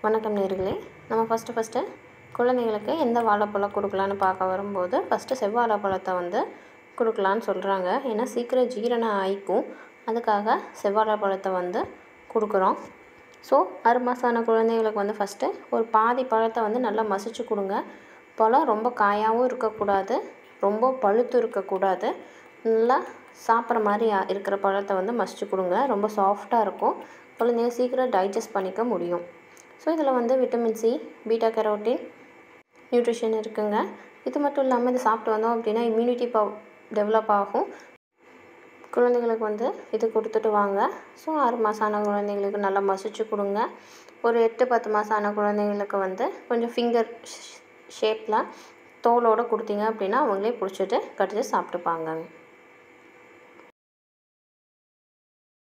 வணக்கம் நேர்களே நம்ம ஃபஸ்ட்டு ஃபஸ்ட்டு குழந்தைங்களுக்கு எந்த வாழைப்பழம் கொடுக்கலான்னு பார்க்க வரும்போது ஃபஸ்ட்டு செவ்வாழைப்பழத்தை வந்து கொடுக்கலான்னு சொல்கிறாங்க ஏன்னா சீக்கிரம் ஜீரணம் ஆயிக்கும் அதுக்காக செவ்வாழைப்பழத்தை வந்து கொடுக்குறோம் ஸோ ஆறு மாதம் ஆன குழந்தைங்களுக்கு வந்து ஃபஸ்ட்டு ஒரு பாதி பழத்தை வந்து நல்லா மசிச்சு கொடுங்க பழம் ரொம்ப காயாகவும் இருக்கக்கூடாது ரொம்ப பழுத்து இருக்கக்கூடாது நல்லா சாப்பிட்ற மாதிரி ஆ- இருக்கிற பழத்தை வந்து மசிச்சு கொடுங்க ரொம்ப சாஃப்டாக இருக்கும் குழந்தைங்க சீக்கிரம் டைஜஸ்ட் பண்ணிக்க முடியும் ஸோ இதில் வந்து vitamin C beta carotene nutrition இருக்குங்க இது மட்டும் இல்லாமல் இது சாப்பிட்டு வந்தோம் அப்படின்னா இம்யூனிட்டி பவ் டெவலப் ஆகும் குழந்தைங்களுக்கு வந்து இது கொடுத்துட்டு வாங்க ஸோ ஆறு மாதம் ஆன குழந்தைங்களுக்கு நல்லா மசிச்சு கொடுங்க ஒரு எட்டு பத்து மாதம் ஆன குழந்தைங்களுக்கு வந்து கொஞ்சம் ஃபிங்கர் ஷேப்பில் தோலோடு கொடுத்தீங்க அப்படின்னா அவங்களே பிடிச்சிட்டு கடிச்சு சாப்பிட்டுப்பாங்க